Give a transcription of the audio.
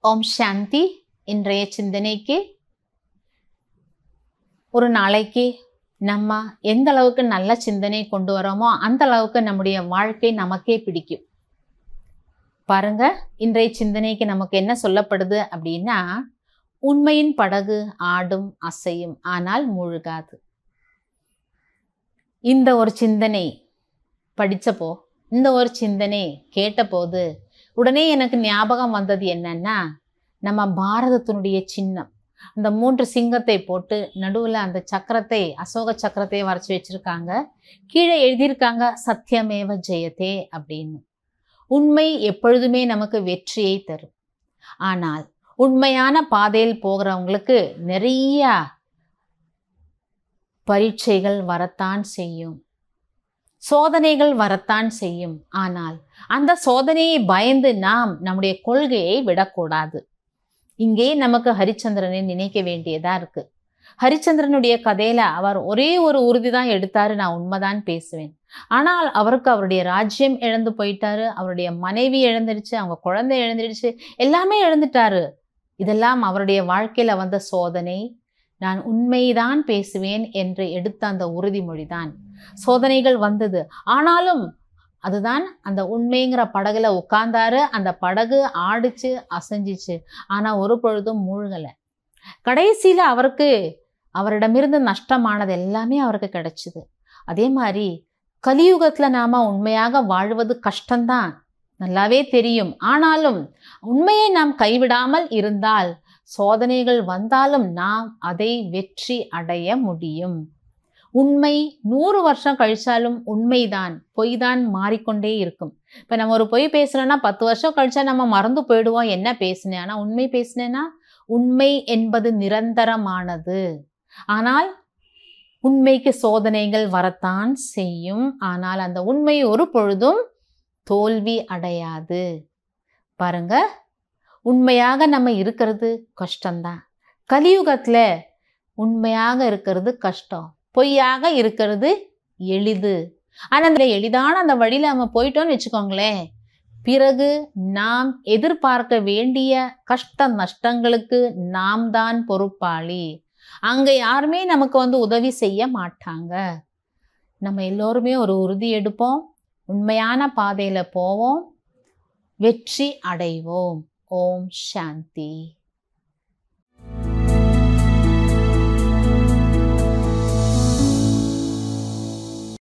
ஓம் சாந்தி இன்றைய சிந்தனைக்கு ஒரு நாளைக்கு நம்ம எந்த அளவுக்கு நல்ல சிந்தனை கொண்டு வரோமோ அந்த அளவுக்கு நம்முடைய வாழ்க்கை நமக்கே பிடிக்கும் பாருங்க இன்றைய சிந்தனைக்கு நமக்கு என்ன சொல்லப்படுது அப்படின்னா உண்மையின் படகு ஆடும் அசையும் ஆனால் மூழ்காது இந்த ஒரு சிந்தனை படித்தப்போ இந்த ஒரு சிந்தனை கேட்டபோது உடனே எனக்கு ஞாபகம் வந்தது என்னன்னா நம்ம பாரதத்தினுடைய சின்னம் அந்த மூன்று சிங்கத்தை போட்டு நடுவில் அந்த சக்கரத்தை அசோக சக்கரத்தை வரைச்சி வச்சிருக்காங்க கீழே எழுதியிருக்காங்க சத்தியமேவ ஜெயதே அப்படின்னு உண்மை எப்பொழுதுமே நமக்கு வெற்றியை தரும் ஆனால் உண்மையான பாதையில் போகிறவங்களுக்கு நிறைய பரீட்சைகள் வரத்தான் செய்யும் சோதனைகள் வரத்தான் செய்யும் ஆனால் அந்த சோதனையை பயந்து நாம் நம்முடைய கொள்கையை விடக்கூடாது இங்கே நமக்கு ஹரிச்சந்திரனை நினைக்க வேண்டியதா இருக்கு ஹரிச்சந்திரனுடைய கதையில அவர் ஒரே ஒரு உறுதி தான் எடுத்தாரு நான் உண்மைதான் பேசுவேன் ஆனால் அவருக்கு அவருடைய ராஜ்யம் இழந்து போயிட்டாரு அவருடைய மனைவி இழந்துடுச்சு அவங்க குழந்தை இழந்துடுச்சு எல்லாமே இழந்துட்டாரு இதெல்லாம் அவருடைய வாழ்க்கையில வந்த சோதனை நான் உண்மைதான் பேசுவேன் என்று எடுத்த அந்த உறுதிமொழி தான் சோதனைகள் வந்தது ஆனாலும் அதுதான் அந்த உண்மைங்கிற படகுல உட்கார்ந்தாரு அந்த படகு ஆடிச்சு அசைஞ்சிச்சு ஆனா ஒரு பொழுதும் மூழ்கலை கடைசியில அவருக்கு அவரிடமிருந்து நஷ்டமானது எல்லாமே அவருக்கு கிடைச்சிது அதே மாதிரி கலியுகத்துல நாம உண்மையாக வாழ்வது கஷ்டம்தான் நல்லாவே தெரியும் ஆனாலும் உண்மையை நாம் கைவிடாமல் இருந்தால் சோதனைகள் வந்தாலும் நாம் அதை வெற்றி அடைய முடியும் உண்மை நூறு வருஷம் கழிச்சாலும் உண்மைதான் பொய் தான் மாறிக்கொண்டே இருக்கும் இப்போ நம்ம ஒரு பொய் பேசுறோன்னா பத்து வருஷம் கழிச்சா நம்ம மறந்து போயிடுவோம் என்ன பேசினேன் ஆனால் உண்மை பேசினேன்னா உண்மை என்பது நிரந்தரமானது ஆனால் உண்மைக்கு சோதனைகள் வரத்தான் செய்யும் ஆனால் அந்த உண்மை ஒரு பொழுதும் தோல்வி அடையாது பாருங்க உண்மையாக நம்ம இருக்கிறது கஷ்டம்தான் கலியுகத்துல உண்மையாக இருக்கிறது கஷ்டம் பொய்யாக இருக்கிறது எளிது ஆனால் அந்த எளிதான அந்த வழியில் நம்ம போயிட்டோம்னு வச்சுக்கோங்களேன் பிறகு நாம் எதிர்பார்க்க வேண்டிய கஷ்ட நஷ்டங்களுக்கு நாம் தான் பொறுப்பாளி அங்கே யாருமே நமக்கு வந்து உதவி செய்ய மாட்டாங்க நம்ம எல்லோருமே ஒரு உறுதி எடுப்போம் உண்மையான பாதையில் போவோம் வெற்றி அடைவோம் ஓம் சாந்தி